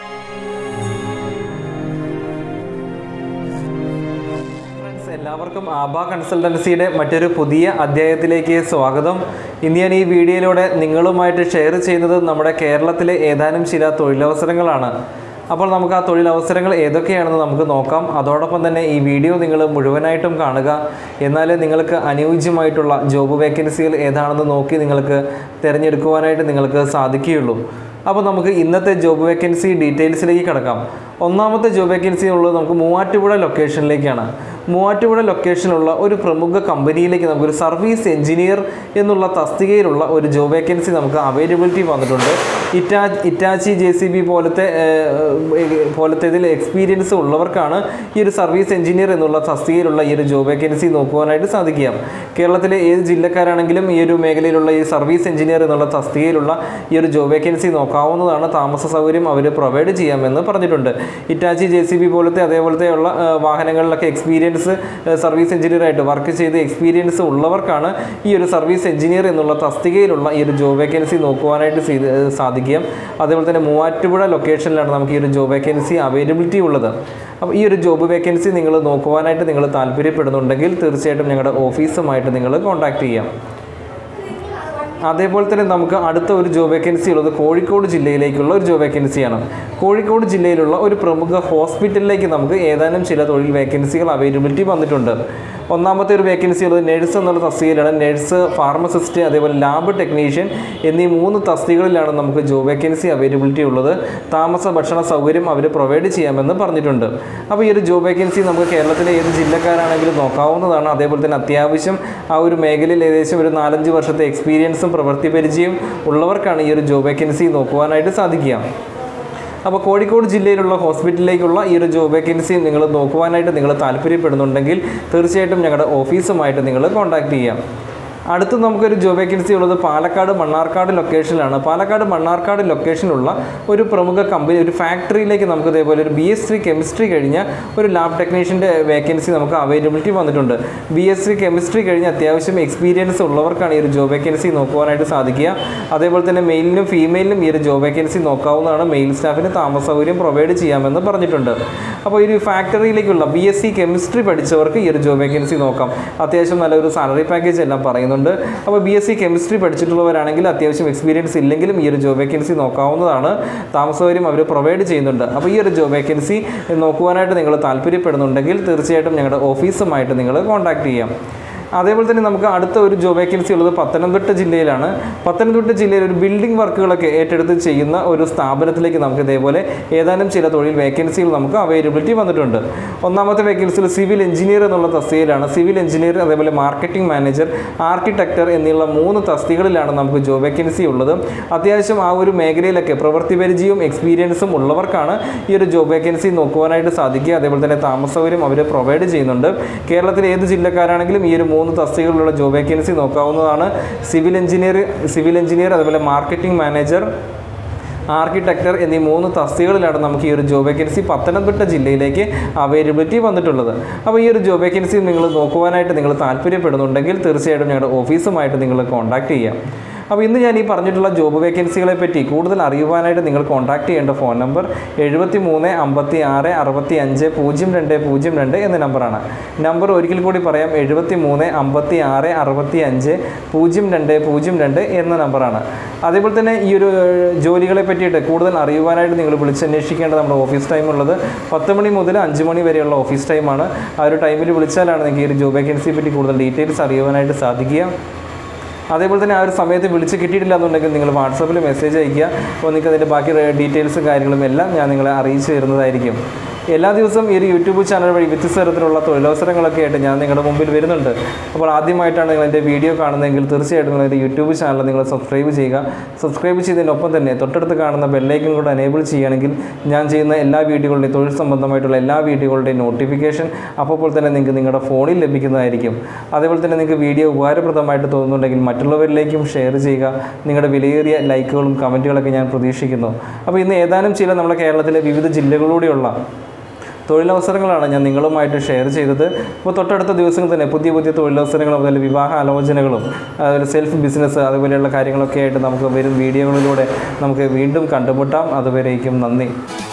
friends എല്ലാവർക്കും ആബ കൺസൾട്ടൻസിയുടെ മറ്റൊരു പുതിയ അധ്യായത്തിലേക്ക് സ്വാഗതം ഇന്ന് ഞാൻ ഈ വീഡിയോയിലൂടെ നിങ്ങളുമായിട്ട് ഷെയർ ചെയ്യുന്നത് നമ്മുടെ കേരളത്തിലെ ഏതാനും ചില തൊഴിലവസരങ്ങളാണ് അപ്പോൾ നമുക്ക് ആ തൊഴിലവസരങ്ങൾ ഏതൊക്കെയാണെന്ന് നമുക്ക് നോക്കാം അതോടൊപ്പം തന്നെ ഈ വീഡിയോ നിങ്ങൾ മുഴുവനായിട്ടും കാണുക എന്നാലേ നിങ്ങൾക്ക് അനുയോജ്യമായിട്ടുള്ള ജോബ് വേക്കൻസികൾ ഏതാണെന്ന് നോക്കി നിങ്ങൾക്ക് തിരഞ്ഞെടുക്കുവാനായിട്ട് നിങ്ങൾക്ക് സാധിക്കുകയുള്ളൂ അപ്പോൾ നമുക്ക് ഇന്നത്തെ ജോബ് വേക്കൻസി ഡീറ്റെയിൽസിലേക്ക് കിടക്കാം ഒന്നാമത്തെ ജോബ് വേക്കൻസി ഉള്ളത് നമുക്ക് മൂവാറ്റുപുഴ ലൊക്കേഷനിലേക്കാണ് മൂവാറ്റുപുഴ ലൊക്കേഷനിലുള്ള ഒരു പ്രമുഖ കമ്പനിയിലേക്ക് നമുക്കൊരു സർവീസ് എഞ്ചിനീയർ എന്നുള്ള തസ്തികയിലുള്ള ഒരു ജോബ് വേക്കൻസി നമുക്ക് അവൈലബിലിറ്റി വന്നിട്ടുണ്ട് ഇറ്റാ ഇറ്റാച്ചി ജെ സി ബി പോലത്തെ ഏഹ്, പോലത്തെ ഇതിൽ എക്സ്പീരിയൻസ് ഉള്ളവർക്കാണ് ഈ ഒരു സർവീസ് എഞ്ചിനീയർ എന്നുള്ള തസ്തികയിലുള്ള ഈ ഒരു ജോബ് വേക്കൻസി നോക്കുവാനായിട്ട് സാധിക്കുക കേരളത്തിലെ ഏത് ജില്ലക്കാരാണെങ്കിലും ഈ ഒരു മേഖലയിലുള്ള ഈ സർവീസ് എഞ്ചിനീയർ എന്നുള്ള തസ്തികയിലുള്ള ഈ ഒരു ജോബ് വേക്കൻസി നോക്കാവുന്നതാണ് താമസ സൗകര്യം അവർ പ്രൊവൈഡ് ചെയ്യാമെന്ന് പറഞ്ഞിട്ടുണ്ട് ഇറ്റാച്ചി ജെ സി ബി പോലത്തെ അതേപോലത്തെയുള്ള ആ, വാഹനങ്ങളിലൊക്കെ എക്സ്പീരിയൻസ് സർവീസ് എഞ്ചിനീയർ ആയിട്ട് വർക്ക് ചെയ്ത് എക്സ്പീരിയൻസ് ഉള്ളവർക്കാണ് ഈ ഒരു സർവീസ് എഞ്ചിനീയർ എന്നുള്ള തസ്തികയിലുള്ള ഈ ഒരു ജോബ് വേക്കൻസി നോക്കുവാനായിട്ട് ചെയ്ത് സാധിക്കുക അതേപോലെ തന്നെ മൂവാറ്റുപുഴ ലൊക്കേഷനിലാണ് നമുക്ക് ഈ ഒരു ജോബ് വേക്കൻസി അവൈലബിലിറ്റി ഉള്ളത് അപ്പോൾ ഈ ഒരു ജോബ് വേക്കൻസി നിങ്ങൾ നോക്കുവാനായിട്ട് നിങ്ങൾ താല്പര്യപ്പെടുന്നുണ്ടെങ്കിൽ തീർച്ചയായിട്ടും ഞങ്ങളുടെ ഓഫീസുമായിട്ട് നിങ്ങൾ കോൺടാക്ട് ചെയ്യാം അതേപോലെ തന്നെ നമുക്ക് അടുത്ത ഒരു ജോബ് വേക്കൻസി ഉള്ളത് കോഴിക്കോട് ജില്ലയിലേക്കുള്ള ഒരു ജോബ് വേക്കൻസിയാണ് കോഴിക്കോട് ജില്ലയിലുള്ള ഒരു പ്രമുഖ ഹോസ്പിറ്റലിലേക്ക് നമുക്ക് ഏതാനും ചില തൊഴിൽ വേക്കൻസികൾ അവൈലബിലിറ്റി വന്നിട്ടുണ്ട് ഒന്നാമത്തെ ഒരു വേക്കൻസി ഉള്ളത് നഴ്സ് എന്നുള്ള തസ്തികയിലാണ് നഴ്സ് ഫാർമസിസ്റ്റ് അതേപോലെ ലാബ് ടെക്നീഷ്യൻ എന്നീ മൂന്ന് തസ്തികകളിലാണ് നമുക്ക് ജോബ് വേക്കൻസി അവൈലബിലിറ്റി ഉള്ളത് താമസ ഭക്ഷണ സൗകര്യം അവർ പ്രൊവൈഡ് ചെയ്യാമെന്ന് പറഞ്ഞിട്ടുണ്ട് അപ്പോൾ ഈ ഒരു ജോബ് വേക്കൻസി നമുക്ക് കേരളത്തിലെ ഏത് ജില്ലക്കാരാണെങ്കിലും നോക്കാവുന്നതാണ് അതേപോലെ തന്നെ അത്യാവശ്യം ആ ഒരു മേഖലയിൽ ഏകദേശം ഒരു നാലഞ്ച് വർഷത്തെ എക്സ്പീരിയൻസും പ്രവൃത്തി പരിചയം ഉള്ളവർക്കാണ് ഈ ഒരു ജോബ് വേക്കൻസി നോക്കുവാനായിട്ട് സാധിക്കുക അപ്പോൾ കോഴിക്കോട് ജില്ലയിലുള്ള ഹോസ്പിറ്റലിലേക്കുള്ള ഈ ഒരു ജോബ് വേക്കൻസി നിങ്ങൾ നോക്കുവാനായിട്ട് നിങ്ങൾ താല്പര്യപ്പെടുന്നുണ്ടെങ്കിൽ തീർച്ചയായിട്ടും ഞങ്ങളുടെ ഓഫീസുമായിട്ട് നിങ്ങൾ കോൺടാക്ട് ചെയ്യാം അടുത്ത് നമുക്കൊരു ജോബ് വേക്കൻസി ഉള്ളത് പാലക്കാട് മണ്ണാർക്കാട് ലൊക്കേഷനിലാണ് പാലക്കാട് മണ്ണാർക്കാട് ലൊക്കേഷനിലുള്ള ഒരു പ്രമുഖ കമ്പനി ഒരു ഫാക്ടറിയിലേക്ക് നമുക്ക് ഇതേപോലെ ഒരു ബി എസ് സി കെമിസ്ട്രി കഴിഞ്ഞ ഒരു ലാബ് ടെക്നീഷ്യൻ്റെ വേക്കൻസി നമുക്ക് അവൈലബിലിറ്റി വന്നിട്ടുണ്ട് ബി എസ് സി കെമിസ്ട്രി കഴിഞ്ഞ് അത്യാവശ്യം എക്സ്പീരിയൻസ് ഉള്ളവർക്കാണ് ഈ ഒരു ജോബ് വേക്കൻസി നോക്കുവാനായിട്ട് സാധിക്കുക അതേപോലെ തന്നെ മെയിലിനും ഫീമെയിലിനും ഈ ഒരു ജോബ് വേക്കൻസി നോക്കാവുന്നതാണ് മെയിൽ സ്റ്റാഫിന് താമസ സൗകര്യം പ്രൊവൈഡ് ചെയ്യാമെന്ന് പറഞ്ഞിട്ടുണ്ട് അപ്പോൾ ഈ ഒരു ഫാക്ടറിയിലേക്കുള്ള ബി എസ് സി കെമിസ്ട്രി പഠിച്ചവർക്ക് ഈ ഒരു ജോബ് വേക്കൻസി നോക്കാം അത്യാവശ്യം നല്ലൊരു സാലറി പാക്കേജ് എല്ലാം പറയുന്നുണ്ട് അപ്പോൾ ബി എസ് സി കെമിസ്ട്രി പഠിച്ചിട്ടുള്ളവരാണെങ്കിൽ അത്യാവശ്യം എക്സ്പീരിയൻസ് ഇല്ലെങ്കിലും ഈ ഒരു ജോബ് വേക്കൻസി നോക്കാവുന്നതാണ് താമസ സൗകര്യം അവർ പ്രൊവൈഡ് ചെയ്യുന്നുണ്ട് അപ്പോൾ ഈ ഒരു ജോബ് വേക്കൻസി നോക്കുവാനായിട്ട് നിങ്ങൾ താല്പര്യപ്പെടുന്നുണ്ടെങ്കിൽ തീർച്ചയായിട്ടും ഞങ്ങളുടെ ഓഫീസുമായിട്ട് നിങ്ങൾ കോൺടാക്ട് ചെയ്യാം അതേപോലെ തന്നെ നമുക്ക് അടുത്ത ഒരു ജോബ് വേക്കൻസി ഉള്ളത് പത്തനംതിട്ട ജില്ലയിലാണ് പത്തനംതിട്ട ജില്ലയിൽ ഒരു ബിൽഡിംഗ് വർക്കുകളൊക്കെ ഏറ്റെടുത്ത് ചെയ്യുന്ന ഒരു സ്ഥാപനത്തിലേക്ക് നമുക്ക് ഇതേപോലെ ഏതാനും ചില തൊഴിൽ വേക്കൻസികൾ നമുക്ക് അവൈലബിലിറ്റി വന്നിട്ടുണ്ട് ഒന്നാമത്തെ വേക്കൻസിയിൽ സിവിൽ എഞ്ചിനീയർ എന്നുള്ള തസ്തികയിലാണ് സിവിൽ എഞ്ചിനീയർ അതേപോലെ മാർക്കറ്റിംഗ് മാനേജർ ആർക്കിടെക്ടർ എന്നുള്ള മൂന്ന് തസ്തികകളിലാണ് നമുക്ക് ജോബ് വേക്കൻസി ഉള്ളത് അത്യാവശ്യം ആ ഒരു മേഖലയിലൊക്കെ പ്രവൃത്തി പരിചയവും എക്സ്പീരിയൻസും ഉള്ളവർക്കാണ് ഈ ഒരു ജോബ് വേക്കൻസി നോക്കുവാനായിട്ട് സാധിക്കുക അതേപോലെ തന്നെ താമസ സൗകര്യം അവർ പ്രൊവൈഡ് ചെയ്യുന്നുണ്ട് കേരളത്തിലെ ഏത് ജില്ലക്കാരാണെങ്കിലും ഈ ഒരു മൂന്ന് തസ്തികകളിലുള്ള ജോബ് വേക്കൻസി നോക്കാവുന്നതാണ് സിവിൽ എഞ്ചിനീയർ സിവിൽ എഞ്ചിനീയർ അതുപോലെ മാർക്കറ്റിംഗ് മാനേജർ ആർക്കിടെക്ചർ എന്നീ മൂന്ന് തസ്തികകളിലാണ് നമുക്ക് ഈ ഒരു ജോബ് വേക്കൻസി പത്തനംതിട്ട ജില്ലയിലേക്ക് അവൈലബിലിറ്റി വന്നിട്ടുള്ളത് അപ്പോൾ ഈ ഒരു ജോബ് വേക്കൻസി നിങ്ങൾ നോക്കുവാനായിട്ട് നിങ്ങൾ താല്പര്യപ്പെടുന്നുണ്ടെങ്കിൽ തീർച്ചയായിട്ടും ഞങ്ങളുടെ ഓഫീസുമായിട്ട് നിങ്ങൾ കോൺടാക്ട് ചെയ്യാം അപ്പോൾ ഇന്ന് ഞാൻ ഈ പറഞ്ഞിട്ടുള്ള ജോബ് വേക്കൻസികളെ പറ്റി കൂടുതൽ അറിയുവാനായിട്ട് നിങ്ങൾ കോൺടാക്ട് ചെയ്യേണ്ട ഫോൺ നമ്പർ എഴുപത്തി മൂന്ന് അമ്പത്തി ആറ് അറുപത്തി അഞ്ച് പൂജ്യം രണ്ട് പൂജ്യം രണ്ട് എന്ന നമ്പറാണ് നമ്പർ ഒരിക്കൽ കൂടി പറയാം എഴുപത്തി മൂന്ന് അമ്പത്തി ആറ് അറുപത്തി അഞ്ച് പൂജ്യം രണ്ട് പൂജ്യം രണ്ട് എന്ന നമ്പറാണ് അതേപോലെ തന്നെ ഈ ഒരു ഏഹ്, ജോലികളെ പറ്റിയിട്ട് കൂടുതൽ അറിയുവാനായിട്ട് നിങ്ങൾ വിളിച്ചന്വേഷിക്കേണ്ട നമ്മുടെ ഓഫീസ് ടൈം ഉള്ളത് പത്ത് മണി മുതൽ അഞ്ച് മണി വരെയുള്ള ഓഫീസ് ടൈമാണ് ആ ഒരു ടൈമിൽ വിളിച്ചാലാണ് നിങ്ങൾക്ക് ഈ ഒരു ജോബ് വേക്കൻസിയെ പറ്റി കൂടുതൽ ഡീറ്റെയിൽസ് അറിയുവാനായിട്ട് സാധിക്കുക അതേപോലെ തന്നെ ആ ഒരു സമയത്ത് വിളിച്ച് കിട്ടിയിട്ടില്ല എന്നുണ്ടെങ്കിൽ നിങ്ങൾ വാട്സപ്പിൽ മെസ്സേജ് അയയ്ക്കുക അപ്പോൾ നിങ്ങൾക്ക് അതിൻ്റെ ബാക്കി ഡീറ്റെയിൽസും കാര്യങ്ങളും എല്ലാം ഞാൻ നിങ്ങളെ അറിയിച്ചു തരുന്നതായിരിക്കും എല്ലാ ദിവസവും ഈ ഒരു യൂട്യൂബ് ചാനൽ വഴി വ്യത്യസ്ത തരത്തിലുള്ള തൊഴിലവസരങ്ങളൊക്കെ ആയിട്ട് ഞാൻ നിങ്ങളുടെ മുമ്പിൽ വരുന്നുണ്ട് അപ്പോൾ ആദ്യമായിട്ടാണ് നിങ്ങൾ എൻ്റെ വീഡിയോ കാണുന്നതെങ്കിൽ തീർച്ചയായിട്ടും നിങ്ങൾ എൻ്റെ യൂട്യൂബ് ചാനൽ നിങ്ങൾ സബ്സ്ക്രൈബ് ചെയ്യുക സബ്സ്ക്രൈബ് ചെയ്തതിനൊപ്പം തന്നെ തൊട്ടടുത്ത് കാണുന്ന ബെല്ലൈക്കൻ കൂടെ എനേബിൾ ചെയ്യുകയാണെങ്കിൽ ഞാൻ ചെയ്യുന്ന എല്ലാ വീഡിയോകളുടെയും തൊഴിൽ സംബന്ധമായിട്ടുള്ള എല്ലാ വീഡിയോകളുടെയും നോട്ടിഫിക്കേഷൻ അപ്പോൾ തന്നെ നിങ്ങൾക്ക് നിങ്ങളുടെ ഫോണിൽ ലഭിക്കുന്നതായിരിക്കും അതേപോലെ തന്നെ നിങ്ങൾക്ക് വീഡിയോ ഉപകാരപ്രദമായിട്ട് തോന്നുന്നുണ്ടെങ്കിൽ മറ്റുള്ളവരിലേക്കും ഷെയർ ചെയ്യുക നിങ്ങളുടെ വിലയേറിയ ലൈക്കുകളും കമൻറ്റുകളൊക്കെ ഞാൻ പ്രതീക്ഷിക്കുന്നു അപ്പോൾ ഇന്ന് ഏതാനും ചില നമ്മുടെ കേരളത്തിലെ വിവിധ ജില്ലകളിലൂടെയുള്ള തൊഴിലവസരങ്ങളാണ് ഞാൻ നിങ്ങളുമായിട്ട് ഷെയർ ചെയ്തത് അപ്പോൾ തൊട്ടടുത്ത ദിവസങ്ങൾ തന്നെ പുതിയ പുതിയ തൊഴിലവസരങ്ങളും അതുപോലെ വിവാഹ ആലോചനകളും അതുപോലെ സെൽഫ് ബിസിനസ് അതുപോലെയുള്ള കാര്യങ്ങളൊക്കെ ആയിട്ട് നമുക്ക് വരും വീഡിയോകളിലൂടെ നമുക്ക് വീണ്ടും കണ്ടുമുട്ടാം അതുവരേക്കും നന്ദി